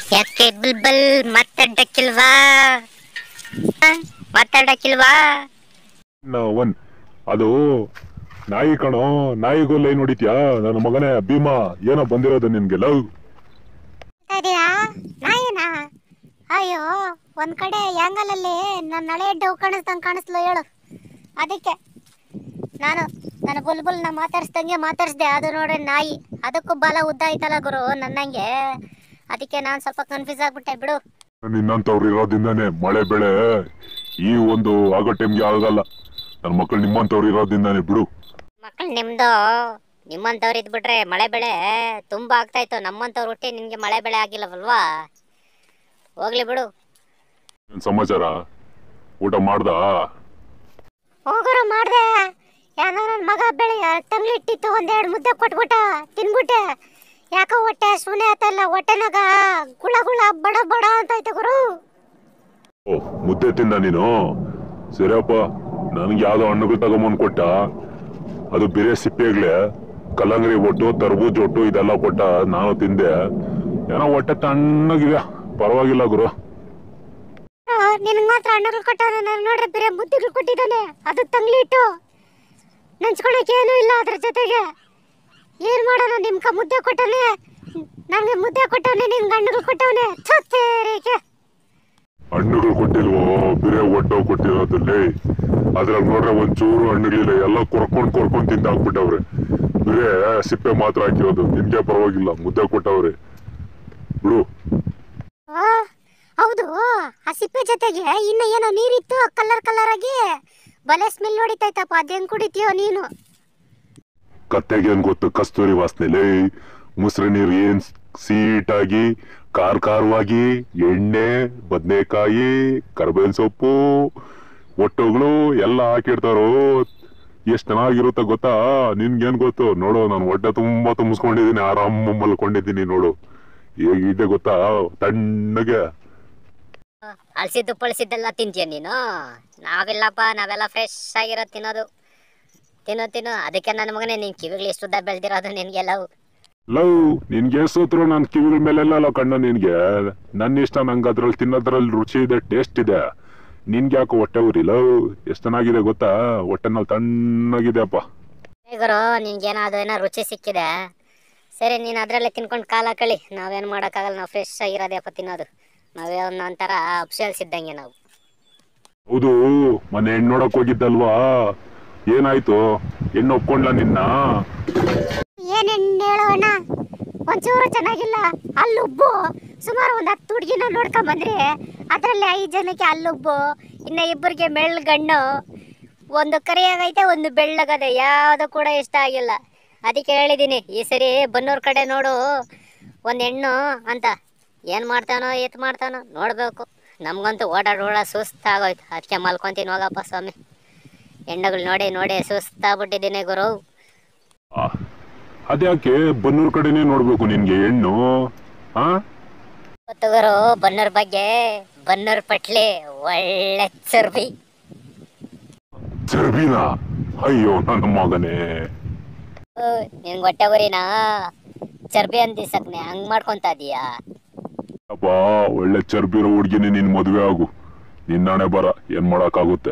ಯಾಕೆ ಬಲ್ಬಲ್ ಮಾತಾಡಕ್ಕಿಲ್ವಾ ಆ? ಮಾತಾಡಕ್ಕಿಲ್ವಾ ಒನ್ ಅದು ನಾಯಿ ಕಣೋ ನಾಯಿಗೂ ಲೈನ್ ಹೊಡಿತ್ಯಾ ನನ್ನ ಮಗನೇ ಭೀಮಾ ಏನೋ ಬಂದಿರೋದು ನಿನ್ಗೆ ಲವ್ ಇದೀಯಾ ನಾಯಿನಾ ಅಯ್ಯೋ ಒಂದ್ ಕಡೆ ಯಾಂಗಲಲ್ಲಿ ನನ್ನ ಹಳೆ ಡವ್ ಕಾಣಿಸ್ದಂಗೆ ಕಾಣಿಸ್ಲು ಹೇಳು ಅದಕ್ಕೆ ನಾನು ನನ್ನ ಬುಲ್ಬುಲ್ನ ಮಾತಾಡ್ಸ್ದಂಗೆ ಮಾತಾಡ್ಸ್ದೆ ಅದು ನೋಡ್ರಿ ನಾಯಿ ಅದಕ್ಕೂ ಬಲ ಉದ್ದ ಐತಲ್ಲ ಗುರು ನನ್ನಂಗೆ ಅದಕ್ಕೆ ನಾನು ಸ್ವಲ್ಪ ಕನ್ಫ್ಯೂಸ್ ಆಗ್ಬಿಟ್ಟೆ ಬಿಡು ನಿನ್ನಂತವ್ರು ಇರೋದ್ರಿಂದಾನೆ ಮಳೆ ಬೆಳೆ ಈ ಒಂದು ಆಗೋ ಟೈಮ್ಗೆ ಆಗಲ್ಲ ನನ್ನ ಮಕ್ಕಳು ನಿಮ್ಮಂತವ್ರು ಇರೋದ್ರಿಂದಾನೆ ಬಿಡು ಮಕ್ಕಳು ನಿಮ್ದು ನಿಮ್ಮಂಥವ್ರು ಇದ್ಬಿಟ್ರೆ ಮಳೆ ಬೆಳೆ ತುಂಬಾ ಆಗ್ತಾ ಇತ್ತು ನಮ್ಮಂಥವ್ರು ಹುಟ್ಟಿ ನಿನ್ಗೆ ಮಳೆ ಬೆಳೆ ಆಗಿಲ್ಲವಲ್ವಾ ಹೋಗ್ಲಿ ಬಿಡು ಏನ್ ಸಮಾಚಾರ ಊಟ ಮಾಡ್ದ ಹೋಗೋರು ಮಾಡ್ದೆ ಏನೋ ನನ್ನ ಮಗ ಬೆಳಿಗ್ಗೆ ತಂಗ್ಳಿಟ್ಟಿತ್ತು ಒಂದೆರಡು ಮುದ್ದೆ ಕೊಟ್ಬಿಟ್ಟ ತಿನ್ಬಿಟ್ಟೆ ಯಾಕೋ ಹೊಟ್ಟೆ ಸುನೆ ಆತಲ್ಲ ಹೊಟ್ಟೆನಾಗ ಗುಳ ಗುಳ ಬಡ ಬಡ ಅಂತ ಐತೆ ಗುರು ಓ ಮುದ್ದೆ ತಿಂದ ನೀನು ಸರಿಯಪ್ಪ ನನ್ಗೆ ಯಾವ್ದೋ ಹಣ್ಣುಗಳು ತಗೊಂಬಂದ್ ಕೊಟ್ಟ ಅದು ಬೇರೆ ಸಿಪ್ಪೆಗ್ಲೆ ಕಲ್ಲಂಗಡಿ ಒಟ್ಟು ತರ್ಬೂಜ್ ಒಟ್ಟು ಇದೆಲ್ಲ ಕೊಟ್ಟ ನಾನು ತಿಂದೆ ಏನೋ ಹೊಟ್ಟೆ ತಣ್ಣಗಿದೆ ಪರವಾಗಿಲ್ಲ ಗುರು ನಿನಗೆ ಮಾತ್ರ ಹಣ್ಣುಗಳು ಕೊಟ್ಟವನೆ ನಾನು ನೋಡ್ರೆ ಬೇರೆ ಮುದ್ದೆಗಳು ಕೊಟ್ಟಿದ್ದಾನೆ ಅದು ತಂಗ್ಳಿಟ್ಟು ನೆಂಚ್ಕೊಳಕ್ಕೆ ಏನೂ ಇಲ್ಲ ಅದ್ರ ಜೊತೆಗೆ ಏನ್ ಮಾಡೋಣ ನಿಮ್ಕ ಮುದ್ದೆ ಕೊಟ್ಟವನೆ ನನಗೆ ಮುದ್ದೆ ಕೊಟ್ಟವನೆ ನಿನ್ಗೆ ಹಣ್ಣುಗಳು ಕೊಟ್ಟವನೆ ಚುತ್ತೇರಿಕೆ ಹಣ್ಣುಗಳು ಕೊಟ್ಟಿಲ್ವೋ ಬೇರೆ ಒಟ್ಟು ಕೊಟ್ಟಿರೋದಲ್ಲಿ ಅದ್ರಾಗ ನೋಡ್ರೆ ಒಂಚೂರು ಹಣ್ಣುಗಳಿಲ್ಲ ಎಲ್ಲ ಕೊರ್ಕೊಂಡ್ ಕೊರ್ಕೊಂಡ್ ತಿಂದಾಕ್ಬಿಟ್ಟವ್ರೆ ಬೇರೆ ಸಿಪ್ಪೆ ಮಾತ್ರ ಹಾಕಿರೋದು ನಿನ್ಗೆ ಪರವಾಗಿಲ್ಲ ಮುದ್ದೆ ಕೊಟ್ಟವ್ರೆ ಬಿಡು ಆ, ಹೌದು ಆ ಸಿಪ್ಪೆ ಜೊತೆಗೆ ಇನ್ನು ಏನೋ ನೀರಿತ್ತು ಕಲರ್ ಕಲರ್ ಆಗಿ ಬಲೆ ಸ್ಮೆಲ್ ಹೊಡಿತೈತಪ್ಪ ಅದೇನ್ ಕುಡಿತೀಯೋ ನೀನು ಕತ್ತೆಗೆ ಏನ್ ಗೊತ್ತು ಕಸ್ತೂರಿ ವಾಸನೆಲೆ ಮುಸ್ರೆ ನೀರು ಏನ್ ಸೀಟಾಗಿ ಖಾರ ಖಾರವಾಗಿ ಎಣ್ಣೆ ಬದನೆಕಾಯಿ ಕರ್ಬೇವಿನ ಸೊಪ್ಪು ಒಟ್ಟುಗಳು ಎಲ್ಲ ಹಾಕಿರ್ತಾರೋ ಎಷ್ಟ್ ಚೆನ್ನಾಗಿರುತ್ತೆ ಗೊತ್ತಾ ನಿನ್ಗೇನ್ ಗೊತ್ತು ನೋಡು ನಾನು ಹೊಟ್ಟೆ ತುಂಬಾ ತುಂಬಿಸ್ಕೊಂಡಿದ್ದೀನಿ ಆರಾಮ ಮಲ್ಕೊಂಡಿದ್ದೀನಿ ನೋಡು ಹೇಗಿದೆ ಗೊತ್ತಾ ತಣ್ಣಗೆ ಅಳ್ಸಿದ್ದು ಪಳ್ಸಿದ್ದೆಲ್ಲ ತಿಂತೀಯ ನೀನು ನಾವಿಲ್ಲಪ್ಪ ನಾವೆಲ್ಲ ಫ್ರೆಶ್ ಆಗಿರೋ ತಿನ್ನೋದು ತಿನ್ನು ತಿನ್ನು ಅದಕ್ಕೆ ನನ್ನ ಮಗನೇ ನಿನ್ ಕಿವಿಗಳು ಎಷ್ಟು ಉದ್ದ ಬೆಳೆದಿರೋದು ನಿನ್ಗೆಲ್ಲವು ಲವ್ ನಿನ್ಗೆ ಸೋತ್ರು ನನ್ ಕಿವಿಗಳ ಮೇಲೆಲ್ಲ ಕಣ್ಣು ನಿನ್ಗೆ ನನ್ನ ಇಷ್ಟ ನಂಗೆ ಅದ್ರಲ್ಲಿ ತಿನ್ನೋದ್ರಲ್ಲಿ ರುಚಿ ಇದೆ ಟೇಸ್ಟ್ ಇದೆ ನಿನ್ಗೆ ಯಾಕೋ ಹೊಟ್ಟೆ ಉರಿ ಲವ್ ಎಷ್ಟ್ ಚೆನ್ನಾಗಿದೆ ಗೊತ್ತಾ ಹೊಟ್ಟೆನಲ್ಲಿ ತಣ್ಣಗಿದೆ ಅಪ್ಪ ಗುರು ನಿನ್ಗೇನೋ ಅದು ಏನೋ ರುಚಿ ಸಿಕ್ಕಿದೆ ಸರಿ ನೀನು ಅದರಲ್ಲೇ ತಿನ್ಕೊಂಡು ಕಾಲ ಕಳಿ ನಾವೇನು ಮಾಡೋಕ್ಕಾಗಲ್ಲ ನಾವು ಫ್ರೆಶ್ ಆಗಿರೋದಪ್ಪ ತಿನ್ನೋದು ನಾವೇ ಒಂದೊಂಥರ ಅಪ್ಸಲ್ಸ್ ಇದ್ದಂಗೆ ನಾವು ಹೌದು ಮೊನ್ನೆ ಹೆಣ್ಣು ನೋಡಕ್ ಹೋಗಿದ್ದಲ್ವಾ ಏನಾಯ್ತು ಹೆಣ್ಣು ಒಪ್ಕೊಂಡ್ಲ ನಿನ್ನ ಏನೇನು ಹೇಳೋಣ ಒಂಚೂರು ಚೆನ್ನಾಗಿಲ್ಲ ಅಲ್ಲುಬ್ಬು ಸುಮಾರು ಒಂದು ಹತ್ತು ಹುಡುಗಿನ ನೋಡ್ಕೊಂಡ್ ಬಂದ್ರಿ ಅದರಲ್ಲಿ ಐದು ಜನಕ್ಕೆ ಅಲ್ಲುಬ್ಬು ಇನ್ನು ಇಬ್ಬರಿಗೆ ಮೆಳ್ಗಣ್ಣು ಒಂದು ಕರಿಯಾಗೈತೆ ಒಂದು ಬೆಳ್ಳಗದೆ ಯಾವುದು ಕೂಡ ಇಷ್ಟ ಆಗಿಲ್ಲ ಅದಕ್ಕೆ ಹೇಳಿದ್ದೀನಿ ಈ ಸರಿ ಬನ್ನೂರ್ ಕಡೆ ನೋಡು ಒಂದು ಹೆಣ್ಣು ಅಂತ ಏನು ಮಾಡ್ತಾನೋ ಎತ್ ಮಾಡ್ತಾನೋ ನೋಡಬೇಕು ನಮಗಂತೂ ಓಡಾಡ ಓಡ ಸುಸ್ತಾಗೋಯ್ತು ಅದಕ್ಕೆ ಮಲ್ಕೊಂತೀನಿ ಹೋಗಪ್ಪ ಸ್ವಾಮಿ ಹೆಣ್ಣುಗಳು ನೋಡಿ ನೋಡಿ ಸುಸ್ತಾಗ್ಬಿಟ್ಟಿದ್ದೀನಿ ಗುರು ಆ, ಅದ್ಯಾಕೆ ಬನ್ನೂರ್ ಕಡೆನೇ ನೋಡ್ಬೇಕು ನಿನ್ಗೆ ಹೆಣ್ಣು ಆ ಗೊತ್ತುಗರು ಬನ್ನೂರ್ ಬಗ್ಗೆ ಬನ್ನೂರ್ ಪಟ್ಲಿ ಒಳ್ಳೆ ಚರ್ಬಿ ಚರ್ಬಿನ ಅಯ್ಯೋ ನನ್ನ ಮಗನೇ ನಿನ್ ಹೊಟ್ಟೆ ಉರಿನಾ ಚರ್ಬಿ ಅಂದಿಸಕ್ನೆ ಹಂಗ್ ಮಾಡ್ಕೊಂತ ಇದೀಯಾ ಅಪ್ಪ ಒಳ್ಳೆ ಚರ್ಬಿರೋ ಹುಡ್ಗಿನೇ ನಿನ್ ಮದ್ವೆ ಆಗು ನಿನ್ನಾಣೆ ಬರ ಏನ್ ಮಾಡಕ್ಕಾಗುತ್ತೆ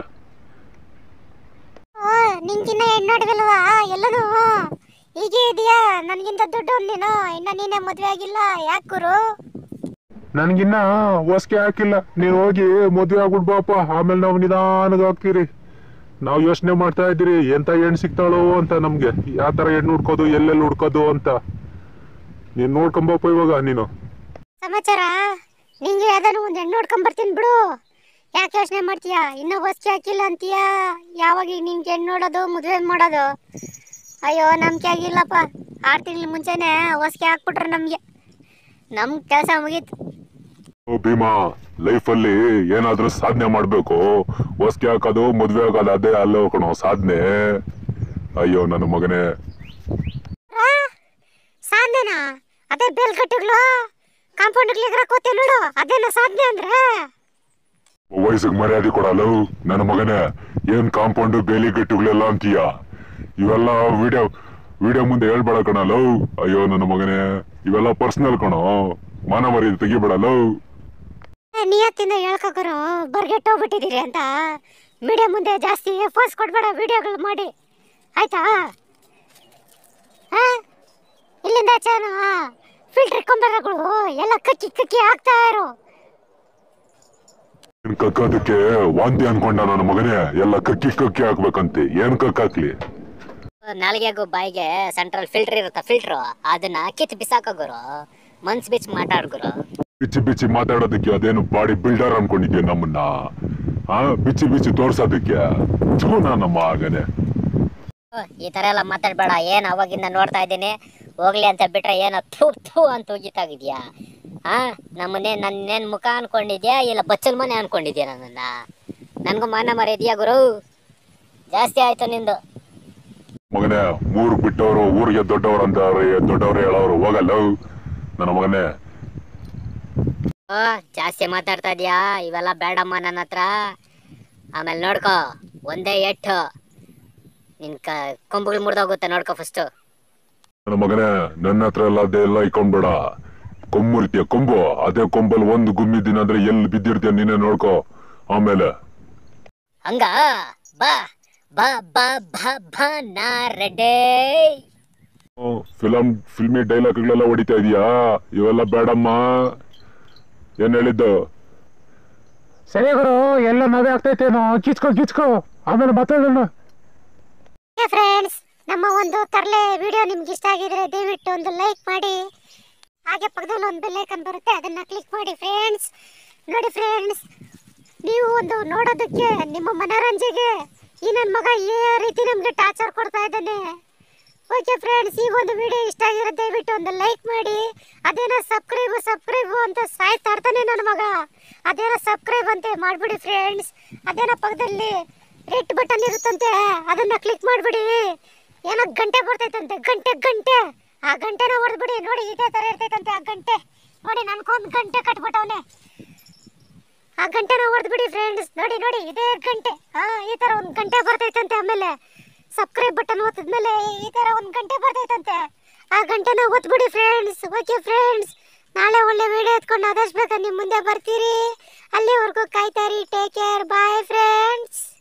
ನಿಂಗಿನ್ನ ಹೆಣ್ಣು ನೋಡಿದಲ್ವಾ ಎಲ್ಲನೂ ಹೀಗೆ ಇದೆಯಾ ನನ್ಗಿಂತ ದುಡ್ಡು ನೀನು ಇನ್ನ ನೀನೇ ಮದ್ವೆ ಆಗಿಲ್ಲ ಯಾಕೆ ಗುರು ನನ್ಗಿನ್ನ ಹೊಸ್ಕೆ ಹಾಕಿಲ್ಲ ನೀನ್ ಹೋಗಿ ಮದ್ವೆ ಆಗ್ಬಿಡ್ಬಾಪ ಆಮೇಲೆ ನಾವು ನಿಧಾನಗ ಹಾಕ್ತೀರಿ ನಾವು ಯೋಚನೆ ಮಾಡ್ತಾ ಇದ್ದೀರಿ ಎಂತ ಹೆಣ್ಣು ಸಿಗ್ತಾಳೋ ಅಂತ ನಮ್ಗೆ ಯಾವ ತರ ಹೆಣ್ಣು ಹುಡ್ಕೋದು ಎಲ್ಲೆಲ್ಲಿ ಹುಡ್ಕೋದು ಅಂತ ನೀನ್ ನೋಡ್ಕೊಂಬಪ್ಪ ಇವಾಗ ನೀನು ಸಮಾಚಾರ ನಿಂಗೆ ಯಾವ್ದಾನು ಒಂದು ಹೆಣ್ಣು ನೋಡ್ಕೊಂಡ್ ಬರ್ತೀನಿ ಬಿಡು ಯಾಕೆ ಯೋಚನೆ ಮಾಡ್ತೀಯಾ ಇನ್ನೂ ಹೊಸ್ಕೆ ಹಾಕಿಲ್ಲ ಅಂತೀಯಾ ಯಾವಾಗ ಈಗ ನಿನ್ಗೆ ಹೆಣ್ಣು ನೋಡೋದು ಮದುವೆ ಮಾಡೋದು ಅಯ್ಯೋ ನಂಬಿಕೆ ಆಗಿಲ್ಲಪ್ಪ ಆರು ತಿಂಗಳ ಮುಂಚೆನೆ ಹೊಸ್ಕೆ ಹಾಕ್ಬಿಟ್ರು ನಮಗೆ ನಮ್ಮ ಕೆಲಸ ಮುಗೀತು ಓ ಭೀಮಾ ಲೈಫಲ್ಲಿ ಏನಾದ್ರೂ ಸಾಧನೆ ಮಾಡ್ಬೇಕು ಹೊಸ್ಕೆ ಹಾಕೋದು ಮದ್ವೆ ಆಗೋದು ಅದೇ ಅಲ್ಲೋ ಕಣೋ ಸಾಧನೆ ಅಯ್ಯೋ ನನ್ನ ಮಗನೇ ಆ, ಸಾಧನೆನಾ ಅದೇ ಬೇಲ್ಗಟ್ಟೆಗಳು ಕಾಂಪೌಂಡ್ಗಳಿಗೆ ಕೂತೆ ನೋಡು ಅದೇನ ಸಾಧನೆ ಅಂದ್ರೆ ವಯಸ್ಸಿಗೆ ಮರ್ಯಾದೆ ಕೊಡಲ್ಲ ನನ್ನ ಮಗನೇ ಏನ್ ಕಾಂಪೌಂಡ್ ಬೇಲಿ ಗಟ್ಟುಗಳೆಲ್ಲ ಅಂತೀಯ ಇವೆಲ್ಲ ವಿಡಿಯೋ ವಿಡಿಯೋ ಮುಂದೆ ಹೇಳ್ಬೇಡ ಕಣಲ್ಲ ಅಯ್ಯೋ ನನ್ನ ಮಗನೇ ಇವೆಲ್ಲ ಪರ್ಸನಲ್ ಕಣೋ ಮಾನ ಮರ್ಯಾದೆ ತೆಗಿಬೇಡಲ್ಲ ನಿಯತ್ತಿಂದ ಹೇಳ್ಕೊಕರು ಬರ್ಗೆಟ್ಟೋಗ್ಬಿಟ್ಟಿದ್ದೀರಿ ಅಂತ ಮೀಡಿಯಾ ಮುಂದೆ ಜಾಸ್ತಿ ಫೋರ್ಸ್ ಕೊಡ್ಬೇಡ ವಿಡಿಯೋಗಳು ಮಾಡಿ ಆಯ್ತಾ ಹಾ ಇಲ್ಲಿಂದ ಆಚೆನು ಫಿಲ್ಟರ್ ಕೊಂಬರಗಳು ಎಲ್ಲ ಕಕ್ಕಿ ಕಕ್ಕಿ ಆಗ್ತಾ ಇರು ನಿನ್ ಕಕ್ಕೋದಕ್ಕೆ ವಾಂತಿ ಅನ್ಕೊಂಡ ನನ್ನ ಮಗನೇ ಎಲ್ಲ ಕಕ್ಕಿ ಕಕ್ಕಿ ಹಾಕ್ಬೇಕಂತೆ ಏನ್ ಕಕ್ಕಾಕ್ಲಿ ನಾಲಿಗೆಗೂ ಬಾಯಿಗೆ ಸೆಂಟ್ರಲ್ ಫಿಲ್ಟರ್ ಇರುತ್ತ ಫಿಲ್ಟ್ರು ಅದನ್ನ ಕಿತ್ತು ಬಿಸಾಕೋ ಗುರು ಮನ್ಸ್ ಬಿಚ್ಚಿ ಮಾತಾಡ್ ಗುರು ಬಿಚ್ಚಿ ಬಿಚ್ಚಿ ಮಾತಾಡೋದಕ್ಕೆ ಅದೇನು ಬಾಡಿ ಬಿಲ್ಡರ್ ಅನ್ಕೊಂಡಿದ್ಯಾ ನಮ್ಮನ್ನ ಆ ಬಿಚ್ಚಿ ಬಿಚ್ಚಿ ತೋರ್ಸೋದಕ್ಕೆ ಥೂ ನಮ್ಮ ಮಗನೇ ಈ ತರ ಎಲ್ಲ ಮಾತಾಡ್ಬೇಡ ಏನ್ ಅವಾಗಿಂದ ನೋಡ್ತಾ ಇದ್ದೀನಿ ಹೋಗ್ಲಿ ಅಂತ ಬಿಟ್ರೆ ಏನೋ ಥೂ ಥೂ ಅಂತ ಉಗಿತಾಗಿದ್ಯಾ ಆ ನಮ್ಮನ್ನೇ ನನ್ನೇನ್ ಮುಖ ಅನ್ಕೊಂಡಿದ್ಯಾ ಇಲ್ಲ ಬಚ್ಚಲ್ ಮನೆ ಅನ್ಕೊಂಡಿದ್ಯಾ ನನ್ನನ್ನ ನನ್ಗೂ ಮಾನ ಮರ್ಯಾದ್ಯಾ ಗುರು ಜಾಸ್ತಿ ಆಯ್ತು ನಿಂದು ಮಗನೇ ಊರ್ ಬಿಟ್ಟವರು ಊರಿಗೆ ದೊಡ್ಡವರು ಅಂತ ದೊಡ್ಡವರು ಹೇಳೋರು ಹೋಗಲ್ಲ ನನ್ನ ಮಗನೇ ಓ ಜಾಸ್ತಿ ಮಾತಾಡ್ತಾ ಇದೀಯಾ ಇವೆಲ್ಲ ಬೇಡಮ್ಮ ನನ್ನ ಹತ್ರ ಆಮೇಲೆ ನೋಡ್ಕೋ ಒಂದೇ ಎಟ್ಟು ನಿನ್ ಕ ಕೊಂಬುಗಳು ಮುರಿದೋಗುತ್ತೆ ನೋಡ್ಕೋ ಫಸ್ಟು ನನ್ನ ಮಗನೇ ನನ್ನ ಹತ್ರ ಎಲ್ಲ ಅದೆಲ್ಲ ಇಕೊಂಡ್ಬೇಡ ಕೊಂಬುರ್ತೀಯ ಕೊಂಬು ಅದೇ ಕೊಂಬಲ್ ಒಂದು ಗುಮ್ಮಿದ್ದೀನ ಅಂದ್ರೆ ಎಲ್ಲಿ ಬಿದ್ದಿರ್ತೀಯ ನೀನೇ ನೋಡ್ಕೋ ಆಮೇಲೆ ಹಂಗ ಬಾ ಬಾ ಬಾ ಬಾ ಬಾ ನಾ ರೆಡ್ಡೇ ಫಿಲಂ ಫಿಲ್ಮಿ ಡೈಲಾಗ್ಗಳೆಲ್ಲ ಹೊಡಿತಾ ಇದೀಯಾ ಇವೆಲ್ಲ ಬೇಡಮ್ಮ ಏನ್ ಹೇಳಿದ್ದು ಸರಿ ಗುರು ಎಲ್ಲ ನವೆ ಆಗ್ತೈತೇನೋ ಕಿಚ್ಕೋ ಕಿಚ್ಕೋ ಆಮೇಲೆ ಮಾತಾಡೋಣ ಫ್ರೆಂಡ್ಸ್ ನಮ್ಮ ಒಂದು ತರಲೆ ವಿಡಿಯೋ ನಿಮ್ಗೆ ಇಷ್ಟ ಆಗಿದ್ರೆ ದಯವಿಟ್ಟು ಒಂದು ಲೈಕ್ ಮಾಡಿ ಹಾಗೆ ಪಕ್ಕದಲ್ಲಿ ಒಂದು ಬೆಲ್ ಐಕನ್ ಬರುತ್ತೆ ಅದನ್ನ ಕ್ಲಿಕ್ ಮಾಡಿ ಫ್ರೆಂಡ್ಸ್ ನೋಡಿ ಫ್ರೆಂಡ್ಸ್ ನೀವು ಒಂದು ನೋಡೋದಕ್ಕೆ ನಿಮ್ಮ ಮನೋರಂಜನೆಗೆ ಈ ನನ್ನ ಮಗ ಈ ರೀತಿ ನಮಗೆ ಟಾರ್ಚರ್ ಕೊಡ್ತಾ ಇದ್ದಾನೆ ಓಕೆ ಫ್ರೆಂಡ್ಸ್ ಈ ಒಂದು ವಿಡಿಯೋ ಇಷ್ಟ ಆಗಿದ್ರೆ ದಯವಿಟ್ಟು ಒಂದು ಲೈಕ್ ಮಾಡಿ ಅದೇನೋ ಸಬ್ಸ್ಕ್ರೈಬ್ ಸಬ್ಸ್ಕ್ರೈಬ್ ಅಂತ ಸಾಯ್ತಾ ಇರ್ತಾನೆ ನನ್ನ ಮಗ ಅದೇನೋ ಸಬ್ಸ್ಕ್ರೈಬ್ ಅಂತೆ ಮಾಡ್ಬಿಡಿ ಫ್ರೆಂಡ್ಸ್ ಅದೇನೋ ಪಕ್ಕದಲ್ಲಿ ರೆಡ್ ಬಟನ್ ಇರುತ್ತಂತೆ ಅದನ್ನ ಕ್ಲಿಕ್ ಮಾಡ್ಬಿಡಿ ಏನೋ ಗಂಟೆ ಬರ್ತೈತಂತೆ ಗಂಟೆ ಗಂಟೆ ಆ ಗಂಟೆನ ಹೊಡೆದ್ಬಿಡಿ ನೋಡಿ ಇದೇ ತರ ಇರ್ತೈತಂತೆ ಆ ಗಂಟೆ ನೋಡಿ ನನ್ಗೊಂದು ಗಂಟೆ ಕಟ್ಬಿಟ್ಟವನೆ ಆ ಗಂಟೆನ ಹೊಡೆದ್ಬಿಡಿ ಫ್ರೆಂಡ್ಸ್ ನೋಡಿ ನೋಡಿ ಇದೇ ಗಂಟೆ ಹಾ ಈ ತರ ಒಂದು ಗಂಟೆ ಬರ್ತೈತಂತೆ ಆಮೇಲೆ ಸಬ್ಸ್ಕ್ರೈಬ್ ಬಟನ್ ಒತ್ತಿದ್ಮೇಲೆ ಈ ತರ ಒಂದು ಗಂಟೆ ಬರ್ತೈತಂತೆ ಆ ಗಂಟೆನ ಒತ್ಬಿಡಿ ಫ್ರೆಂಡ್ಸ್ ಓಕೆ ಫ್ರೆಂಡ್ಸ್ ನಾಳೆ ಒಳ್ಳೆ ವಿಡಿಯೋ ಎತ್ಕೊಂಡು ಆದಷ್ಟು ಬೇಗ ನಿಮ್ಮ ಮುಂದೆ ಬರ್ತೀರಿ ಅಲ್ಲಿವರೆಗೂ ಕಾಯ್ತಾರಿ ಟೇಕ್ ಕೇರ್ ಬಾಯ್ ಫ್ರೆಂಡ್ಸ್